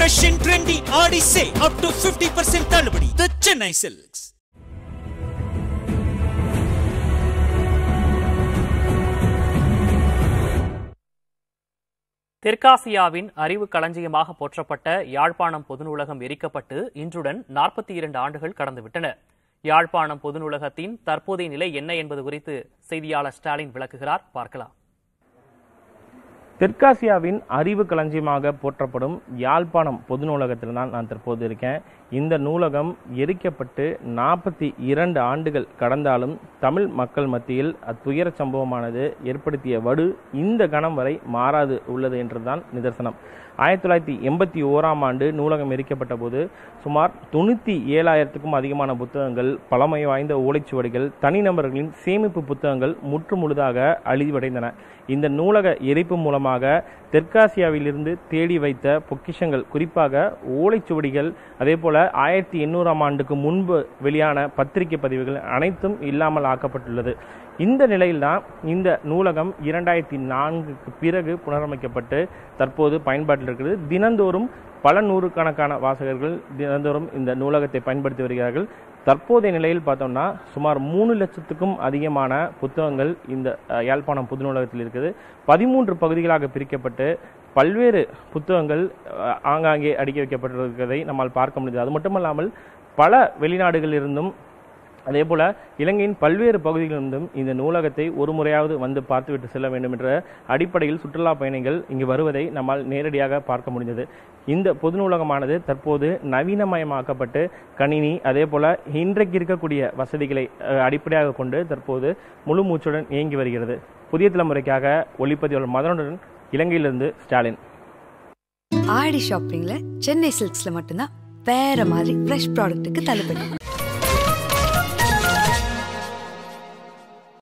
fresh and trendy ஆடி சே up to 50% தள்ளுபடி தி Chennai silks தெற்காசியாவின் அறிவு களஞ்சியமாக போற்றப்பட்ட யாழ்ப்பாணம் பொது நூலகம் எரிக்கப்பட்டு இன்றுடன் நாற்பத்தி இரண்டு ஆண்டுகள் கடந்துவிட்டன யாழ்ப்பாணம் பொது நூலகத்தின் தற்போதைய நிலை என்ன என்பது குறித்து செய்தியாளர் ஸ்டாலின் விளக்குகிறார் பார்க்கலாம் தெற்காசியாவின் அறிவு களஞ்சியமாக போற்றப்படும் யாழ்ப்பாணம் பொது நூலகத்தில் தான் நான் தற்போது இருக்கேன் இந்த நூலகம் எரிக்கப்பட்டு நாற்பத்தி இரண்டு ஆண்டுகள் கடந்தாலும் தமிழ் மக்கள் மத்தியில் அத்துயர சம்பவமானது ஏற்படுத்திய வடு இந்த கணம் வரை மாறாது உள்ளது என்றுதான் நிதர்சனம் ஆயிரத்தி தொள்ளாயிரத்தி எண்பத்தி ஓராம் ஆண்டு நூலகம் எரிக்கப்பட்ட போது சுமார் தொண்ணூற்றி ஏழாயிரத்துக்கும் அதிகமான புத்தகங்கள் பழமை வாய்ந்த ஓலைச்சுவடிகள் தனிநபர்களின் சேமிப்பு புத்தகங்கள் முற்று முழுதாக அழிவடைந்தன இந்த நூலக எரிப்பு மூலமாக தெற்காசியாவிலிருந்து தேடி வைத்த பொக்கிஷங்கள் குறிப்பாக ஓலைச்சுவடிகள் அதே போல ஆயிரத்தி எண்ணூறாம் ஆண்டுக்கு முன்பு வெளியான பத்திரிகை பதிவுகள் அனைத்தும் இல்லாமல் ஆக்கப்பட்டுள்ளது இந்த நிலையில்தான் இந்த நூலகம் இரண்டாயிரத்தி நான்குக்கு பிறகு புனரமைக்கப்பட்டு தற்போது பயன்பாட்டில் இருக்கிறது தினந்தோறும் பல நூறுக்கணக்கான வாசகர்கள் தினந்தோறும் இந்த நூலகத்தை பயன்படுத்தி வருகிறார்கள் தற்போதைய நிலையில் பார்த்தோம்னா சுமார் மூணு லட்சத்துக்கும் அதிகமான புத்தகங்கள் இந்த அஹ், யாழ்ப்பாணம் புது நூலகத்தில் இருக்குது பதிமூன்று பகுதிகளாக பிரிக்கப்பட்டு பல்வேறு புத்தகங்கள் அஹ், ஆங்காங்கே அடுக்கி வைக்கப்பட்டிருக்கிறதை நம்மால் பார்க்க முடியுது அது மட்டுமல்லாமல் பல வெளிநாடுகளிலிருந்தும் அதே போல இலங்கையின் பல்வேறு பகுதிகளிலிருந்தும் இந்த நூலகத்தை ஒரு முறையாவது வந்து பார்த்துவிட்டு செல்ல வேண்டும் என்ற அடிப்படையில் சுற்றுலா பயணிகள் இங்கு வருவதை நம்மால் நேரடியாக பார்க்க முடிந்தது இந்த பொது நூலகமானது தற்போது நவீனமயமாக்கப்பட்டு கணினி அதே போல இன்றைக்கு இருக்கக்கூடிய வசதிகளை அஹ், அடிப்படையாக கொண்டு தற்போது முழு மூச்சுடன் இயங்கி வருகிறது புதிய தலைமுறைக்காக ஒளிப்பதிவாளர் மதனுடன் இலங்கையிலிருந்து ஸ்டாலின் ஆடி ஷாப்பிங்ல சென்னை சில்க்ஸ்ல மட்டும்தான் வேற மாதிரி ஃப்ரெஷ் ப்ராடக்ட்டுக்கு தள்ளுபடி